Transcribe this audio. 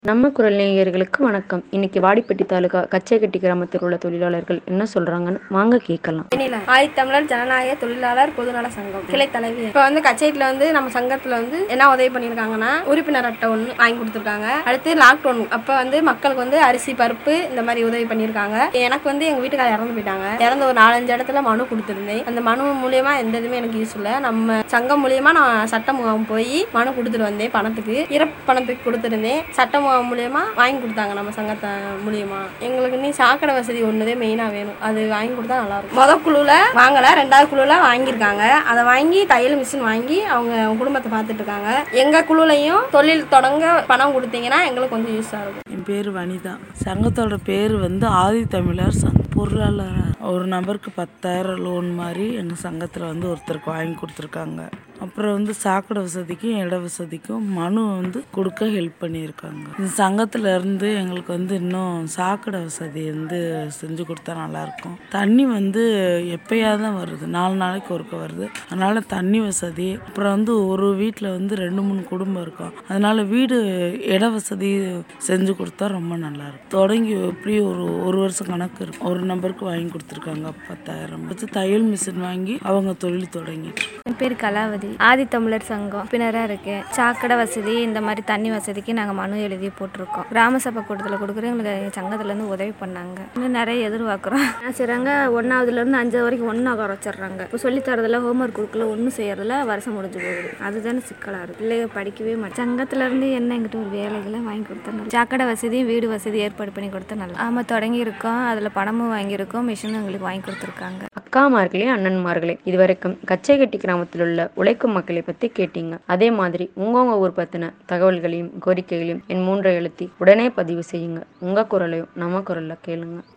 நம்ம குரல் நேயர்களுக்கு வணக்கம் இன்னைக்கு வாடிப்பட்டி தாலுகா கச்சைக்கட்டி கிராமத்தில் உள்ள தொழிலாளர்கள் என்ன சொல்றாங்கன்னு வாங்க கேட்கலாம் வெண்ணிலா ஆதித்தமிழர் ஜனநாயக தொழிலாளர் பொதுநல சங்கம் கிளை தலைவி இப்போ வந்து கச்சேரியில் வந்து நம்ம சங்கத்தில் வந்து என்ன உதவி பண்ணியிருக்காங்கன்னா உறுப்பினர் அட்டை ஒன்று வாங்கி கொடுத்துருக்காங்க அடுத்து லாக்டவுன் அப்போ வந்து மக்களுக்கு வந்து அரிசி பருப்பு இந்த மாதிரி உதவி பண்ணியிருக்காங்க எனக்கு வந்து எங்கள் வீட்டுக்காரர் இறந்து போயிட்டாங்க இறந்து ஒரு நாலஞ்சு இடத்துல மனு கொடுத்துருந்தேன் அந்த மனு மூலியமா எந்த இதுவுமே எனக்கு யூஸ் இல்லை நம்ம சங்கம் மூலியமா நான் சட்ட முகாம் போய் மனு கொடுத்துட்டு வந்தேன் பணத்துக்கு இறப்பு பணத்துக்கு கொடுத்துருந்தேன் சட்ட முகாம் மூலியமா வாங்கி கொடுத்தாங்க நம்ம சங்கத்தை மூலியமா எங்களுக்கு நீ சாக்கடை வசதி ஒன்றுதே மெயினாக வேணும் அது வாங்கி கொடுத்தா நல்லா இருக்கும் முத குழுவில் வாங்கலை ரெண்டாவது குழுவில் வாங்கியிருக்காங்க அதை வாங்கி தையல் மிஷின் வாங்கி அவங்க குடும்பத்தை பார்த்துட்டு இருக்காங்க எங்கள் குழுலையும் தொழில் தொடங்க பணம் கொடுத்தீங்கன்னா எங்களுக்கு கொஞ்சம் யூஸாக இருக்கும் என் பேர் வனிதா சங்கத்தோட பேர் வந்து ஆதி தமிழர் சங்கம் பொருளாளர் ஒரு நபருக்கு பத்தாயிரம் லோன் மாதிரி எங்கள் சங்கத்தில் வந்து ஒருத்தருக்கு வாங்கி கொடுத்துருக்காங்க அப்புறம் வந்து சாக்கடை வசதிக்கும் இட வசதிக்கும் மனு வந்து கொடுக்க ஹெல்ப் பண்ணியிருக்காங்க இந்த சங்கத்துல இருந்து எங்களுக்கு வந்து இன்னும் சாக்கடை வசதி வந்து செஞ்சு கொடுத்தா நல்லாயிருக்கும் தண்ணி வந்து எப்பயாவது தான் வருது நாலு நாளைக்கு ஒருக்க வருது அதனால தண்ணி வசதி அப்புறம் வந்து ஒரு வீட்டில் வந்து ரெண்டு மூணு குடும்பம் இருக்கும் அதனால வீடு இட வசதி செஞ்சு கொடுத்தா ரொம்ப நல்லா இருக்கும் தொடங்கி எப்படி ஒரு ஒரு வருஷம் கணக்கு இருக்கும் ஒரு நம்பருக்கு வாங்கி கொடுத்துருக்காங்க பத்தாயிரம் வச்சு தையல் மிஷின் வாங்கி அவங்க தொழில் தொடங்கிட்டு என் பேர் கலாவதி ஆதித்தமிழர் சங்கம் உறுப்பினராக இருக்கேன் சாக்கடை வசதி இந்த மாதிரி தண்ணி வசதிக்கு நாங்கள் மனு எழுதி போட்டிருக்கோம் கிராம சபை கூட்டத்தில் கொடுக்குற எங்களுக்கு எங்கள் சங்கத்துலேருந்து உதவி பண்ணாங்க இன்னும் நிறைய எதிர்பார்க்குறோம் என்ன செய்கிறாங்க ஒன்றாவதுலேருந்து அஞ்சாவது வரைக்கும் ஒன்றா குறைச்சிட்றாங்க இப்போ சொல்லி தரதில்ல ஹோம்ஒர்க் கொடுக்கல ஒன்றும் செய்யறதில்ல வருஷம் முடிஞ்சு போகுது அதுதானே சிக்கலாக இருக்குது பிள்ளைங்க படிக்கவே மாட்டேன் சங்கத்துலேருந்து என்ன எங்கிட்ட ஒரு வேலைகளை வாங்கி கொடுத்தா நல்லா சாக்கடை வசதியும் வீடு வசதி ஏற்பாடு பண்ணி கொடுத்தா நல்லா ஆமாம் தொடங்கியிருக்கோம் அதில் பணமும் வாங்கியிருக்கோம் மிஷினும் எங்களுக்கு வாங்கி கொடுத்துருக்காங்க அக்காமார்களே அண்ணன்மார்களே இதுவரைக்கும் கச்சைக்கட்டி கிராமத்தில் உள்ள உழைக்கும் மக்களை பத்தி கேட்டீங்க அதே மாதிரி உங்கவுங்க ஊர் பத்தின தகவல்களையும் கோரிக்கைகளையும் என் மூன்றை எழுத்தி உடனே பதிவு செய்யுங்க உங்க குரலையும் நம்ம குரல்ல கேளுங்க